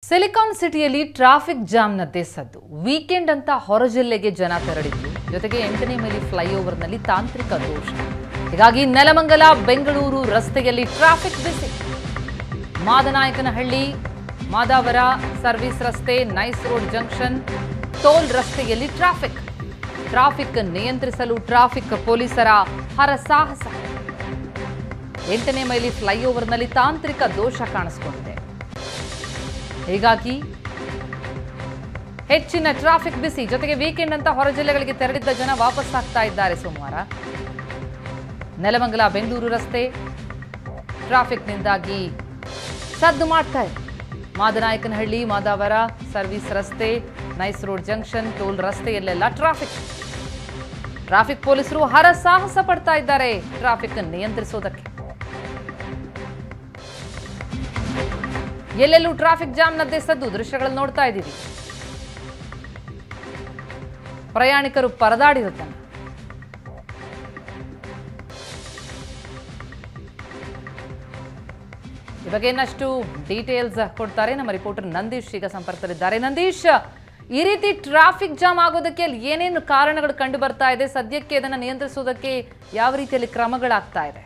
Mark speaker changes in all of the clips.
Speaker 1: silicon ಸಿಟಿಯಲ್ಲಿ traffic ಜಾಮ್ನದ್ದೇ ಸದ್ದು weekend ಅಂತ ಹೊರ ಜಿಲ್ಲೆಗೆ ಜನ ತೆರಳಿದ್ರು ಜೊತೆಗೆ ಎಂಟನೇ ಮೈಲಿ ಫ್ಲೈಓವರ್ನಲ್ಲಿ ತಾಂತ್ರಿಕ ದೋಷ ಹೀಗಾಗಿ ನೆಲಮಂಗಲ ಬೆಂಗಳೂರು ರಸ್ತೆಯಲ್ಲಿ ಟ್ರಾಫಿಕ್ ಬಿಸಿ ಮಾದನಾಯಕನಹಳ್ಳಿ ಮಾದಾವರ ಸರ್ವಿಸ್ ರಸ್ತೆ ನೈಸ್ ರೋಡ್ ಜಂಕ್ಷನ್ ಟೋಲ್ ರಸ್ತೆಯಲ್ಲಿ ಟ್ರಾಫಿಕ್ ಟ್ರಾಫಿಕ್ ನಿಯಂತ್ರಿಸಲು ಟ್ರಾಫಿಕ್ ಪೊಲೀಸರ ಹರಸಾಹಸ ಎಂಟನೇ ಮೈಲಿ ಫ್ಲೈಓವರ್ನಲ್ಲಿ ತಾಂತ್ರಿಕ ದೋಷ ಕಾಣಿಸಿಕೊಂಡಿದೆ ಹೀಗಾಗಿ ಹೆಚ್ಚಿನ ಟ್ರಾಫಿಕ್ ಬಿಸಿ ಜೊತೆಗೆ ವೀಕೆಂಡ್ ಅಂತ ಹೊರ ಜಿಲ್ಲೆಗಳಿಗೆ ತೆರಳಿದ್ದ ಜನ ವಾಪಸ್ ಆಗ್ತಾ ಇದ್ದಾರೆ ಸೋಮವಾರ ನೆಲಮಂಗಲ ಬೆಂಗಳೂರು ರಸ್ತೆ ಟ್ರಾಫಿಕ್ನಿಂದಾಗಿ ಸದ್ದು ಮಾಡ್ತಾ ಇದೆ ಮಾದನಾಯಕನಹಳ್ಳಿ ಮಾದಾವರ ಸರ್ವಿಸ್ ರಸ್ತೆ ನೈಸ್ ರೋಡ್ ಜಂಕ್ಷನ್ ಟೋಲ್ ರಸ್ತೆಯಲ್ಲೆಲ್ಲ ಟ್ರಾಫಿಕ್ ಟ್ರಾಫಿಕ್ ಪೊಲೀಸರು ಹರಸಾಹಸ ಪಡ್ತಾ ಇದ್ದಾರೆ ಟ್ರಾಫಿಕ್ ನಿಯಂತ್ರಿಸೋದಕ್ಕೆ ಎಲ್ಲೆಲ್ಲೂ ಟ್ರಾಫಿಕ್ ಜಾಮ್ನದ್ದೇ ಸದ್ದು ದೃಶ್ಯಗಳನ್ನು ನೋಡ್ತಾ ಇದ್ದೀವಿ ಪ್ರಯಾಣಿಕರು ಪರದಾಡಿರುತ್ತಾನೆ ಈ ಬಗ್ಗೆ ಇನ್ನಷ್ಟು ಡೀಟೇಲ್ಸ್ ಕೊಡ್ತಾರೆ ನಮ್ಮ ರಿಪೋರ್ಟರ್ ನಂದೀಶ್ ಈಗ ಸಂಪರ್ಕದಲ್ಲಿದ್ದಾರೆ ನಂದೀಶ್ ಈ ರೀತಿ ಟ್ರಾಫಿಕ್ ಜಾಮ್ ಆಗೋದಕ್ಕೆ ಅಲ್ಲಿ ಏನೇನು ಕಾರಣಗಳು ಕಂಡು ಬರ್ತಾ ಇದೆ ಸದ್ಯಕ್ಕೆ ಅದನ್ನು ನಿಯಂತ್ರಿಸೋದಕ್ಕೆ ಯಾವ ರೀತಿಯಲ್ಲಿ ಕ್ರಮಗಳಾಗ್ತಾ ಇದೆ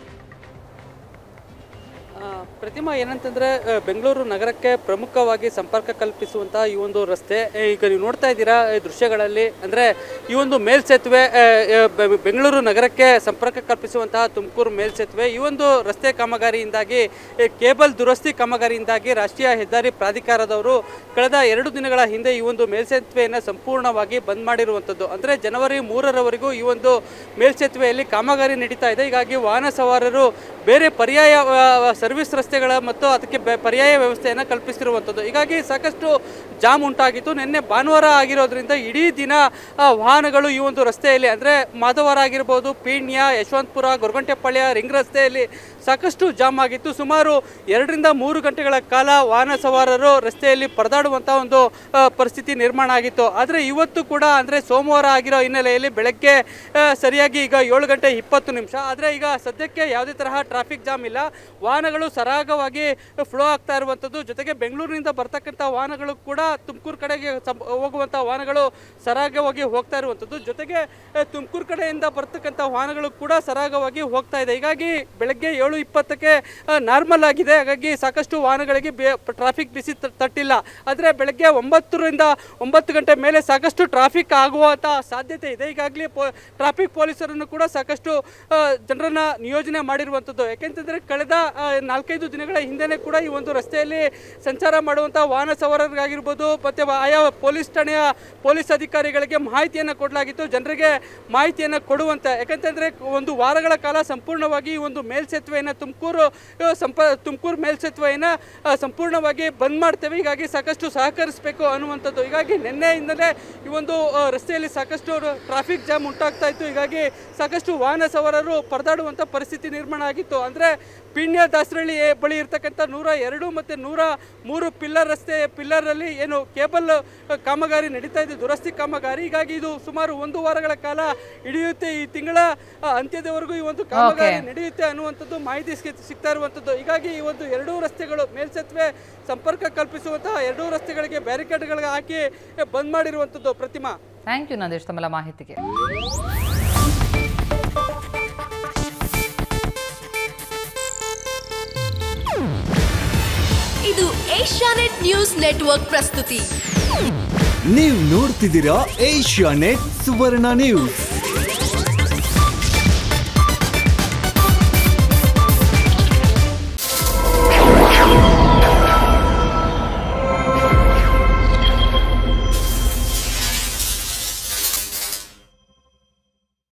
Speaker 2: ಆ, ಪ್ರತಿಮಾ ಏನಂತಂದ್ರೆ ಆ, ಬೆಂಗಳೂರು ನಗರಕ್ಕೆ ಪ್ರಮುಖವಾಗಿ ಸಂಪರ್ಕ ಕಲ್ಪಿಸುವಂತಹ ಈ ಒಂದು ರಸ್ತೆ ಏ, ಈಗ ನೀವು ನೋಡ್ತಾ ಇದ್ದೀರಾ ಈ ದೃಶ್ಯಗಳಲ್ಲಿ ಅಂದ್ರೆ ಈ ಒಂದು ಮೇಲ್ಸೇತುವೆ ಆ, ಆ, ಬೆ- ಬೆಂಗಳೂರು ನಗರಕ್ಕೆ ಸಂಪರ್ಕ ಕಲ್ಪಿಸುವಂತಹ ತುಮಕೂರು ಮೇಲ್ಸೇತುವೆ ಈ ಒಂದು ರಸ್ತೆ ಕಾಮಗಾರಿಯಿಂದಾಗಿ ಈ ಕೇಬಲ್ ದುರಸ್ತಿ ಕಾಮಗಾರಿಯಿಂದಾಗಿ ರಾಷ್ಟ್ರೀಯ ಹೆದ್ದಾರಿ ಪ್ರಾಧಿಕಾರದವರು ಕಳೆದ ಎರಡು ದಿನಗಳ ಹಿಂದೆ ಈ ಒಂದು ಮೇಲ್ಸೇತುವೆಯನ್ನು ಸಂಪೂರ್ಣವಾಗಿ ಬಂದ್ ಮಾಡಿರುವಂಥದ್ದು ಅಂದ್ರೆ ಜನವರಿ ಮೂರರವರೆಗೂ ಈ ಒಂದು ಮೇಲ್ಸೇತುವೆಯಲ್ಲಿ ಕಾಮಗಾರಿ ನಡೀತಾ ಇದೆ ಹೀಗಾಗಿ ವಾಹನ ಸವಾರರು ಬೇರೆ ಪರ್ಯಾಯ ಆ, ಸರ್ವಿಸ್ ರಸ್ತೆಗಳ ಮತ್ತು ಅದಕ್ಕೆ ಬೆ- ಪರ್ಯಾಯ ವ್ಯವಸ್ಥೆಯನ್ನು ಕಲ್ಪಿಸಿರುವಂಥದ್ದು ಹೀಗಾಗಿ ಸಾಕಷ್ಟು ಜಾಮ್ ಉಂಟಾಗಿತ್ತು ನಿನ್ನೆ ಭಾನುವಾರ ಆಗಿರೋದ್ರಿಂದ ಇಡೀ ದಿನ ಆ, ವಾಹನಗಳು ಈ ಒಂದು ರಸ್ತೆಯಲ್ಲಿ ಅಂದರೆ ಮಾಧವರ ಆಗಿರ್ಬೋದು ಪೀಣ್ಯ ಯಶವಂತಪುರ ಗೊರಗುಂಟೆಪಾಳ್ಯ ರಿಂಗ್ ರಸ್ತೆಯಲ್ಲಿ ಸಾಕಷ್ಟು ಜಾಮ್ ಆಗಿತ್ತು ಸುಮಾರು ಎರಡರಿಂದ ಮೂರು ಗಂಟೆಗಳ ಕಾಲ ವಾಹನ ಸವಾರರು ರಸ್ತೆಯಲ್ಲಿ ಪರದಾಡುವಂಥ ಒಂದು ಆ, ಪರಿಸ್ಥಿತಿ ನಿರ್ಮಾಣ ಆಗಿತ್ತು ಆದರೆ ಇವತ್ತು ಕೂಡ ಅಂದರೆ ಸೋಮವಾರ ಆಗಿರೋ ಹಿನ್ನೆಲೆಯಲ್ಲಿ ಬೆಳಗ್ಗೆ ಆ, ಸರಿಯಾಗಿ ಈಗ ಏಳು ಗಂಟೆ ಇಪ್ಪತ್ತು ನಿಮಿಷ ಆದರೆ ಈಗ ಸದ್ಯಕ್ಕೆ ಯಾವುದೇ ತರಹ ಟ್ರಾಫಿಕ್ ಜಾಮ್ ಇಲ್ಲ ವಾಹನಗಳು ಸರಾಗವಾಗಿ ಫ್ಲೋ ಆಗ್ತಾ ಇರುವಂಥದ್ದು ಜೊತೆಗೆ ಬೆಂಗಳೂರಿನಿಂದ ಬರ್ತಕ್ಕಂಥ ವಾಹನಗಳು ಕೂಡ ತುಮಕೂರು ಕಡೆಗೆ ಸಂ- ಹೋಗುವಂಥ ವಾಹನಗಳು ಸರಾಗವಾಗಿ ಹೋಗ್ತಾ ಇರುವಂಥದ್ದು ಜೊತೆಗೆ ತುಮಕೂರು ಕಡೆಯಿಂದ ಬರ್ತಕ್ಕಂಥ ವಾಹನಗಳು ಕೂಡ ಸರಾಗವಾಗಿ ಹೋಗ್ತಾ ಇದೆ ಹೀಗಾಗಿ ಬೆಳಗ್ಗೆ ಏಳು ಇಪ್ಪತ್ತಕ್ಕೆ ನಾರ್ಮಲ್ ಆಗಿದೆ ಹಾಗಾಗಿ ಸಾಕಷ್ಟು ವಾಹನಗಳಿಗೆ ಬೇ ಟ್ರಾಫಿಕ್ ಬಿಸಿ ತ- ತಟ್ಟಿಲ್ಲ ಆದರೆ ಬೆಳಗ್ಗೆ ಒಂಬತ್ತರಿಂದ ಒಂಬತ್ತು ಗಂಟೆ ಮೇಲೆ ಸಾಕಷ್ಟು ಟ್ರಾಫಿಕ್ ಆಗುವಂಥ ಸಾಧ್ಯತೆ ಇದೆ ಈಗಾಗಲೇ ಪೊ ಟ್ರಾಫಿಕ್ ಪೊಲೀಸರನ್ನು ಕೂಡ ಸಾಕಷ್ಟು ಆ, ಜನರನ್ನ ನಿಯೋಜನೆ ಮಾಡಿರುವಂಥದ್ದು ಯಾಕೆಂತಂದರೆ ಕಳೆದ ಆ, ನಾಲ್ಕೈದು ದಿನಗಳ ಹಿಂದೆನೇ ಕೂಡ ಈ ಒಂದು ರಸ್ತೆಯಲ್ಲಿ ಸಂಚಾರ ಮಾಡುವಂಥ ವಾಹನ ಸವಾರರಿಗಾಗಿರ್ಬೋದು ಮತ್ತು ಆಯಾ ಪೊಲೀಸ್ ಠಾಣೆಯ ಪೊಲೀಸ್ ಅಧಿಕಾರಿಗಳಿಗೆ ಮಾಹಿತಿಯನ್ನು ಕೊಡಲಾಗಿತ್ತು ಜನರಿಗೆ ಮಾಹಿತಿಯನ್ನು ಕೊಡುವಂತೆ ಯಾಕಂತಂದರೆ ಒಂದು ವಾರಗಳ ಕಾಲ ಸಂಪೂರ್ಣವಾಗಿ ಈ ಒಂದು ಮೇಲ್ಸೇತುವೆಯನ್ನು ತುಮಕೂರು ಆ, ಸಂಪ ತುಮಕೂರು ಮೇಲ್ಸೇತುವೆಯನ್ನು ಆ, ಸಂಪೂರ್ಣವಾಗಿ ಬಂದ್ ಮಾಡ್ತೇವೆ ಹೀಗಾಗಿ ಸಾಕಷ್ಟು ಸಹಕರಿಸಬೇಕು ಅನ್ನುವಂಥದ್ದು ಹೀಗಾಗಿ ನಿನ್ನೆಯಿಂದಲೇ ಈ ಒಂದು ಆ, ರಸ್ತೆಯಲ್ಲಿ ಸಾಕಷ್ಟು ಟ್ರಾಫಿಕ್ ಜಾಮ್ ಉಂಟಾಗ್ತಾ ಇತ್ತು ಹೀಗಾಗಿ ಸಾಕಷ್ಟು ವಾಹನ ಸವಾರರು ಪರದಾಡುವಂಥ ಪರಿಸ್ಥಿತಿ ನಿರ್ಮಾಣ ಆಗಿತ್ತು ಅಂದರೆ ಪಿಣ್ಯ ದಾಸರಳ್ಳಿ ಬಳಿ ಇರ್ತಕ್ಕಂಥ ನೂರ ಎರಡು ಮತ್ತು ನೂರ ಮೂರು ಪಿಲ್ಲರ್ ರಸ್ತೆ ಪಿಲ್ಲರಲ್ಲಿ ಏನು ಕೇಬಲ್ ಕಾಮಗಾರಿ ನಡೀತಾ ಇದೆ ದುರಸ್ತಿ ಕಾಮಗಾರಿ ಹೀಗಾಗಿ ಇದು ಸುಮಾರು ಒಂದು ವಾರಗಳ ಕಾಲ ಹಿಡಿಯುತ್ತೆ ಈ ತಿಂಗಳ ಆ, ಅಂತ್ಯದವರೆಗೂ ಈ ಒಂದು ಕಾಮಗಾರಿ ನಡೆಯುತ್ತೆ ಅನ್ನುವಂಥದ್ದು ಮಾಹಿತಿ ಸಿಗ್- ಸಿಗ್ತಾ ಇರುವಂಥದ್ದು ಹೀಗಾಗಿ ಈ ಒಂದು ಎರಡೂ ರಸ್ತೆಗಳು ಮೇಲ್ಸೇತುವೆ ಸಂಪರ್ಕ ಕಲ್ಪಿಸುವಂತಹ ಎರಡೂ ರಸ್ತೆಗಳಿಗೆ ಬ್ಯಾರಿಕೇಡ್ಗಳಿಗೆ ಹಾಕಿ ಬಂದ್ ಮಾಡಿರುವಂಥದ್ದು ಪ್ರತಿಮಾ
Speaker 1: ಥ್ಯಾಂಕ್ ಯು ನಂದೀಶ್ ತಮ್ಮೆಲ್ಲ ಮಾಹಿತಿಗೆ
Speaker 3: ಇದು ಏಷ್ಯಾನೆಟ್ ನ್ಯೂಸ್ ನೆಟ್ವರ್ಕ್ ಪ್ರಸ್ತುತಿ
Speaker 4: ನೀವು ನೋಡ್ತಿದ್ದೀರಾ ಏಷ್ಯಾ ನೆಟ್ ಸುವರ್ಣ ನ್ಯೂಸ್